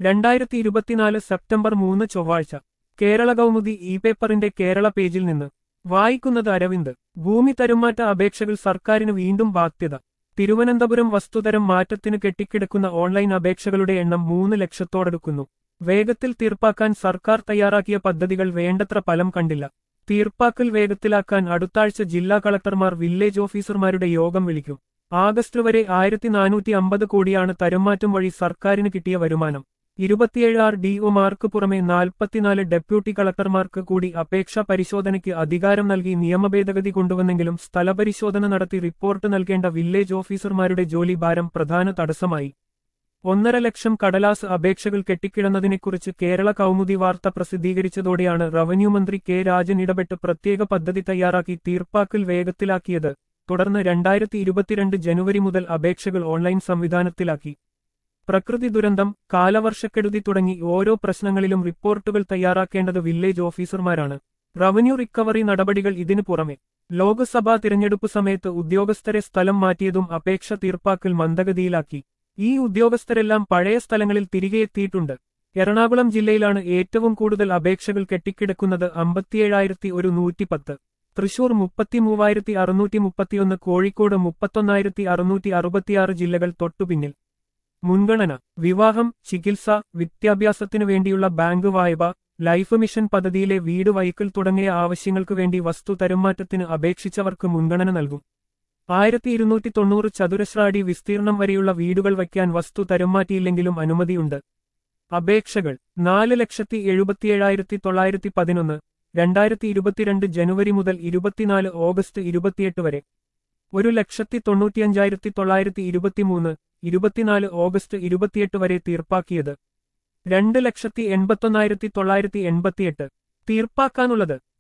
രണ്ടായിരത്തി ഇരുപത്തിനാല് സെപ്റ്റംബർ മൂന്ന് ചൊവ്വാഴ്ച കേരള കൗമുദി ഇ പേപ്പറിന്റെ കേരള പേജിൽ നിന്ന് വായിക്കുന്നത് അരവിന്ദ് ഭൂമി തരുമാറ്റ അപേക്ഷകൾ സർക്കാരിന് വീണ്ടും ബാധ്യത തിരുവനന്തപുരം വസ്തുതരം മാറ്റത്തിന് കെട്ടിക്കിടക്കുന്ന ഓൺലൈൻ അപേക്ഷകളുടെ എണ്ണം മൂന്ന് ലക്ഷത്തോടടുക്കുന്നു വേഗത്തിൽ തീർപ്പാക്കാൻ സർക്കാർ തയ്യാറാക്കിയ പദ്ധതികൾ വേണ്ടത്ര ഫലം കണ്ടില്ല തീർപ്പാക്കൽ വേഗത്തിലാക്കാൻ അടുത്താഴ്ച ജില്ലാ കളക്ടർമാർ വില്ലേജ് ഓഫീസർമാരുടെ യോഗം വിളിക്കും ആഗസ്റ്റ് വരെ ആയിരത്തി നാനൂറ്റി അമ്പത് കോടിയാണ് തരംമാറ്റം വഴി സർക്കാരിന് കിട്ടിയ വരുമാനം ഇരുപത്തിയേഴ് ആർ ഡി ഒമാർക്ക് പുറമെ നാൽപ്പത്തിനാല് ഡെപ്യൂട്ടി കളക്ടർമാർക്ക് കൂടി അപേക്ഷാ പരിശോധനയ്ക്ക് അധികാരം നൽകി നിയമഭേദഗതി കൊണ്ടുവന്നെങ്കിലും സ്ഥലപരിശോധന നടത്തി റിപ്പോർട്ട് നൽകേണ്ട വില്ലേജ് ഓഫീസർമാരുടെ ജോലി ഭാരം പ്രധാന തടസ്സമായി ഒന്നര ലക്ഷം കടലാസ് അപേക്ഷകൾ കെട്ടിക്കിടന്നതിനെക്കുറിച്ച് കേരള കൗമുദി വാർത്ത പ്രസിദ്ധീകരിച്ചതോടെയാണ് റവന്യൂ മന്ത്രി കെ രാജൻ ഇടപെട്ട് പ്രത്യേക പദ്ധതി തയ്യാറാക്കി തീർപ്പാക്കൽ വേഗത്തിലാക്കിയത് തുടർന്ന് രണ്ടായിരത്തി ഇരുപത്തിരണ്ട് ജനുവരി മുതൽ അപേക്ഷകൾ ഓൺലൈൻ സംവിധാനത്തിലാക്കി പ്രകൃതി ദുരന്തം കാലവർഷക്കെടുതി തുടങ്ങി ഓരോ പ്രശ്നങ്ങളിലും റിപ്പോർട്ടുകൾ തയ്യാറാക്കേണ്ടത് വില്ലേജ് ഓഫീസർമാരാണ് റവന്യൂ റിക്കവറി നടപടികൾ ഇതിനു പുറമെ ലോക്സഭാ തിരഞ്ഞെടുപ്പ് സമയത്ത് ഉദ്യോഗസ്ഥരെ സ്ഥലം മാറ്റിയതും അപേക്ഷ തീർപ്പാക്കൽ മന്ദഗതിയിലാക്കി ഈ ഉദ്യോഗസ്ഥരെല്ലാം പഴയ സ്ഥലങ്ങളിൽ തിരികെ എത്തിയിട്ടുണ്ട് എറണാകുളം ജില്ലയിലാണ് ഏറ്റവും കൂടുതൽ അപേക്ഷകൾ കെട്ടിക്കിടക്കുന്നത് അമ്പത്തിയേഴായിരത്തി ഒരു നൂറ്റിപ്പത്ത് തൃശൂർ മുപ്പത്തിമൂവായിരത്തി അറുന്നൂറ്റി മുപ്പത്തിയൊന്ന് കോഴിക്കോട് മുപ്പത്തൊന്നായിരത്തി അറുന്നൂറ്റി അറുപത്തിയാറ് ജില്ലകൾ തൊട്ടുപിന്നിൽ മുൻഗണന വിവാഹം ചികിത്സ വിദ്യാഭ്യാസത്തിനു വേണ്ടിയുള്ള ബാങ്ക് വായ്പ ലൈഫ് മിഷൻ പദ്ധതിയിലെ വീട് വൈക്കൽ തുടങ്ങിയ ആവശ്യങ്ങൾക്കു വേണ്ടി വസ്തു തരംമാറ്റത്തിന് അപേക്ഷിച്ചവർക്ക് മുൻഗണന നൽകും ആയിരത്തി ഇരുന്നൂറ്റി തൊണ്ണൂറ് ചതുരശ്ര അടി വിസ്തീർണം വരെയുള്ള വീടുകൾ വയ്ക്കാൻ വസ്തു തരംമാറ്റിയില്ലെങ്കിലും അനുമതിയുണ്ട് അപേക്ഷകൾ നാല് ലക്ഷത്തി എഴുപത്തിയേഴായിരത്തി തൊള്ളായിരത്തി പതിനൊന്ന് രണ്ടായിരത്തി ഇരുപത്തിരണ്ട് ജനുവരി മുതൽ ഇരുപത്തിനാല് ഓഗസ്റ്റ് ഇരുപത്തിയെട്ട് വരെ ഒരു ലക്ഷത്തി തൊണ്ണൂറ്റിയഞ്ചായിരത്തി തൊള്ളായിരത്തി ഇരുപത്തിമൂന്ന് ഇരുപത്തിനാല് ഓഗസ്റ്റ് ഇരുപത്തിയെട്ട് വരെ തീർപ്പാക്കിയത് രണ്ട് ലക്ഷത്തി എൺപത്തൊന്നായിരത്തി തൊള്ളായിരത്തി എൺപത്തിയെട്ട് തീർപ്പാക്കാനുള്ളത്